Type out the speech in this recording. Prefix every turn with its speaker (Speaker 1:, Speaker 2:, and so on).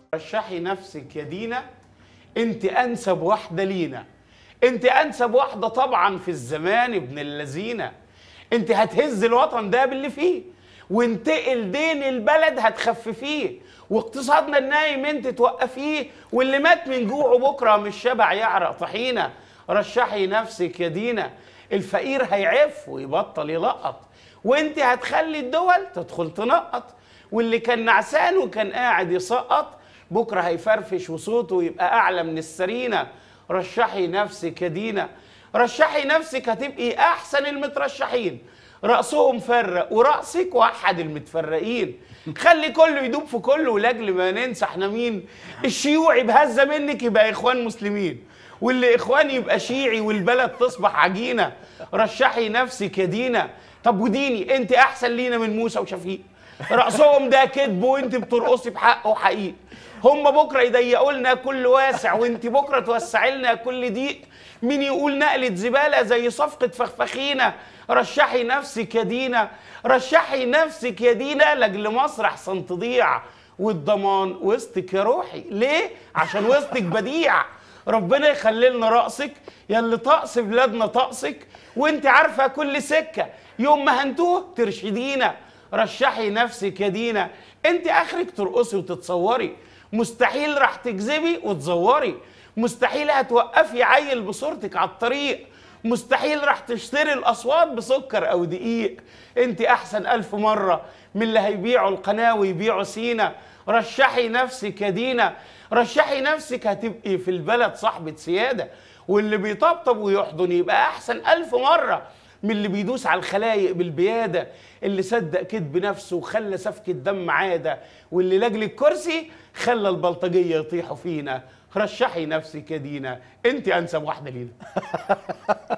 Speaker 1: رشحي نفسك يا دينا انت انسب واحده لينا انت انسب واحده طبعا في الزمان ابن اللذينه انت هتهز الوطن ده باللي فيه وانتقل دين البلد هتخففيه واقتصادنا النايم انت توقفيه واللي مات من جوعه بكره مش شبع يعرق طحينه رشحي نفسك يا دينا الفقير هيعف ويبطل يلقط وانت هتخلي الدول تدخل تنقط واللي كان نعسان وكان قاعد يسقط بكره هيفرفش وصوته يبقى اعلى من السرينه رشحي نفسك يا دينا رشحي نفسك هتبقي احسن المترشحين رأسهم فرق ورأسك وحد المتفرقين خلي كله يدوب في كله ولاجل ما ننسى احنا مين الشيوعي بهزه منك يبقى اخوان مسلمين واللي اخوان يبقى شيعي والبلد تصبح عجينه رشحي نفسك يا دينا طب وديني انت احسن لينا من موسى وشفيق رأسهم ده كذب وانت بترقصي بحق وحقيقي هم بكره يضيقوا لنا كل واسع وانت بكره توسعي لنا كل ضيق مين يقول نقلة زبالة زي صفقة فخفخينة رشحي نفسك يا دينا رشحي نفسك يا دينا لاجل مصر احسن تضيع والضمان وسطك يا روحي ليه؟ عشان وسطك بديع ربنا يخلي لنا رأسك يا اللي طقس بلادنا طقسك وانت عارفة كل سكة يوم ما هنتوه ترشدينا رشحي نفسك يا دينا انت اخرك ترقصي وتتصوري مستحيل راح تكذبي وتزوري مستحيل هتوقفي عيل بصورتك على الطريق مستحيل راح تشتري الاصوات بسكر او دقيق انت احسن الف مره من اللي هيبيعوا القناه ويبيعوا سينا رشحي نفسك يا دينا رشحي نفسك هتبقي في البلد صاحبه سياده واللي بيطبطب ويحضن يبقى احسن الف مره من اللي بيدوس على الخلايق بالبيادة اللي صدق كذب نفسه وخلى سفك الدم عادة واللي لاجل الكرسي خلى البلطجية يطيحوا فينا رشحي نفسك يا دينا انت انسب واحدة لينا